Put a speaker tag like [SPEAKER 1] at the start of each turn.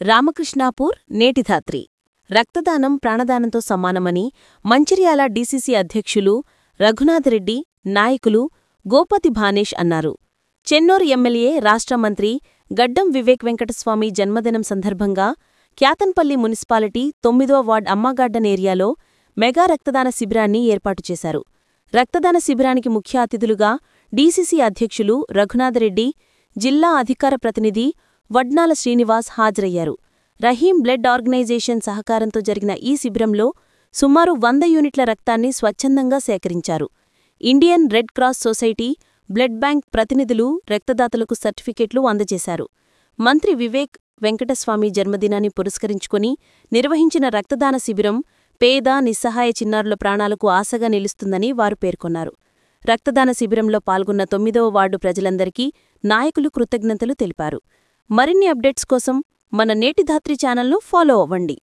[SPEAKER 1] రామకృష్ణాపూర్ నేటిధాత్రి రక్తదానం ప్రాణదానంతో సమానమని మంచిర్యాల డీసీసీ అధ్యక్షులు రఘునాథరెడ్డి నాయకులు గోపతి భానేష్ అన్నారు చెన్నూరు ఎమ్మెల్యే రాష్ట్ర మంత్రి గడ్డం వివేక్ వెంకటస్వామి జన్మదినం సందర్భంగా క్యాతన్పల్లి మున్సిపాలిటీ తొమ్మిదో వార్డ్ అమ్మాగార్డెన్ ఏరియాలో మెగా రక్తదాన శిబిరాన్ని ఏర్పాటు చేశారు రక్తదాన శిబిరానికి ముఖ్య అతిథులుగా డీసీసీ అధ్యక్షులు రఘునాథరెడ్డి జిల్లా అధికార ప్రతినిధి వడ్నాల శ్రీనివాస్ హాజరయ్యారు రహీం బ్లడ్ ఆర్గనైజేషన్ సహకారంతో జరిగిన ఈ శిబిరంలో సుమారు వంద యూనిట్ల రక్తాన్ని స్వచ్ఛందంగా సేకరించారు Indian red cross society blood bank ప్రతినిధులు రక్తదాతలకు సర్టిఫికెట్లు అందజేశారు మంత్రి వివేక్ వెంకటస్వామి జన్మదినాన్ని పురస్కరించుకుని నిర్వహించిన రక్తదాన శిబిరం పేద నిస్సహాయ చిన్నారుల ప్రాణాలకు ఆశగా నిలుస్తుందని వారు పేర్కొన్నారు రక్తదాన శిబిరంలో పాల్గొన్న తొమ్మిదవ వార్డు ప్రజలందరికీ నాయకులు కృతజ్ఞతలు తెలిపారు మరిన్ని అప్డేట్స్ కోసం మన నేటిధాత్రి ఛానల్ను ఫాలో అవ్వండి